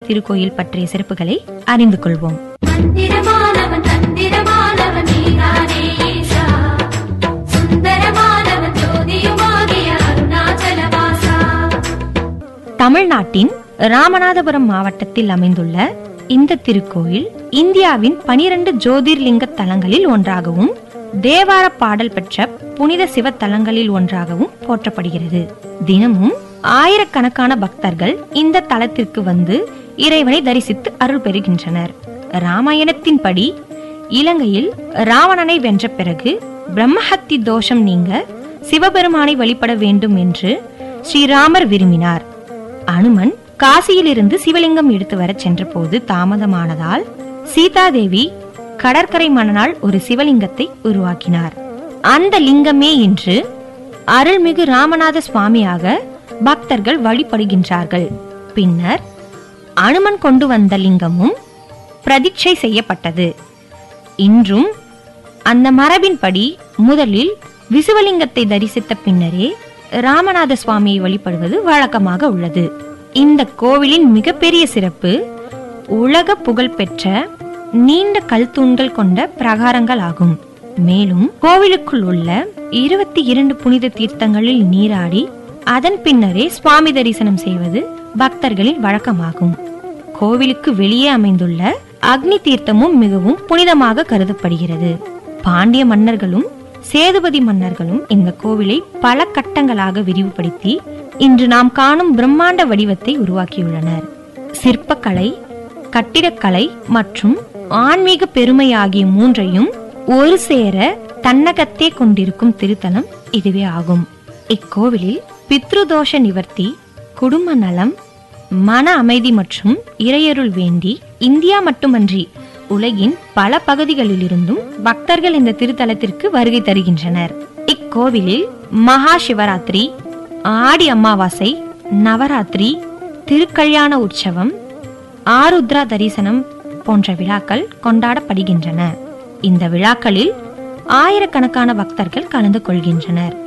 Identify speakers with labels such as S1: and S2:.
S1: திருக்கோயில் பற்றிய சிறப்புகளை அறிந்து கொள்வோம்
S2: மந்திரமானவன் தந்திரமானவன் நீதானே ஈசா சுந்தரமானவன் ஜோதியுமாகிய அருணாச்சலவாசா
S1: தமிழ்நாட்டின் ராமநாதபுரம் மாவட்டத்தில் அமைந்துள்ள இந்த திருக்கோயில் இந்தியாவின் பனிரெண்டு ஜோதிர்லிங்க தலங்களில் ஒன்றாகவும் தேவார பாடல் பெற்ற புனித சிவ தலங்களில் ஒன்றாகவும் போற்றப்படுகிறது தினமும் ஆயிரக்கணக்கான பக்தர்கள் இந்த தலத்திற்கு வந்து இறைவனை தரிசித்து அருள் பெறுகின்றனர் ராமாயணத்தின்படி இலங்கையில் ராவணனை வென்ற பிறகு பிரம்மஹத்தி தோஷம் நீங்க சிவபெருமானை வழிபட வேண்டும் என்று ஸ்ரீராமர் விரும்பினார் அனுமன் காசியிலிருந்து சிவலிங்கம் எடுத்து வரச் சென்றபோது தாமதமானதால் சீதாதேவி கடற்கரை மணனால் ஒரு சிவலிங்கத்தை உருவாக்கினார் அந்த லிங்கமே இன்று அருள்மிகு ராமநாத சுவாமியாக பக்தர்கள் வழிபடுகின்றார்கள் பின்னர் அனுமன் கொண்டு வந்த லிங்கமும் பிரதிட்சை செய்யப்பட்டது இன்றும் அந்த மரபின்படி முதலில் விசுவலிங்கத்தை தரிசித்த பின்னரே ராமநாத சுவாமியை வழிபடுவது வழக்கமாக உள்ளது இந்த கோவிலின் மிகப்பெரிய சிறப்பு உலக புகழ்பெற்ற நீண்ட கல் தூண்கள் கொண்ட பிரகாரங்கள் ஆகும் மேலும் கோவிலுக்குள் உள்ள இருபத்தி இரண்டு புனித தீர்த்தங்களில் நீராடி அதன் பின்னரே சுவாமி தரிசனம் செய்வது பக்தர்களின் வழக்கமாகும் கோவிலுக்கு வெளியே அமைந்துள்ள அக்னி தீர்த்தமும் மிகவும் புனிதமாக கருதப்படுகிறது பாண்டிய மன்னர்களும் சேதுபதி மன்னர்களும் இந்த கோவிலை பல கட்டங்களாக விரிவுபடுத்தி இன்று நாம் காணும் பிரம்மாண்ட வடிவத்தை உருவாக்கியுள்ளனர் சிற்பக்கலை கட்டிடக்கலை மற்றும் ஆன்மீக பெருமை ஆகிய மூன்றையும் ஒரு சேர தன்னகத்தே கொண்டிருக்கும் திருத்தலம் இதுவே ஆகும் இக்கோவிலில் பித்ருதோஷ நிவர்த்தி குடும்ப நலம் மன அமைதி மற்றும் இறையருள் வேண்டி இந்தியா மட்டுமன்றி உலகின் பல பகுதிகளிலிருந்தும் பக்தர்கள் இந்த திருத்தலத்திற்கு வருகை தருகின்றனர் இக்கோவிலில் மகா சிவராத்திரி ஆடி அமாவாசை நவராத்திரி திருக்கல்யாண உற்சவம் ஆருத்ரா தரிசனம் போன்ற விழாக்கள் கொண்டாடப்படுகின்றன இந்த விழாக்களில் ஆயிரக்கணக்கான பக்தர்கள் கலந்து கொள்கின்றனர்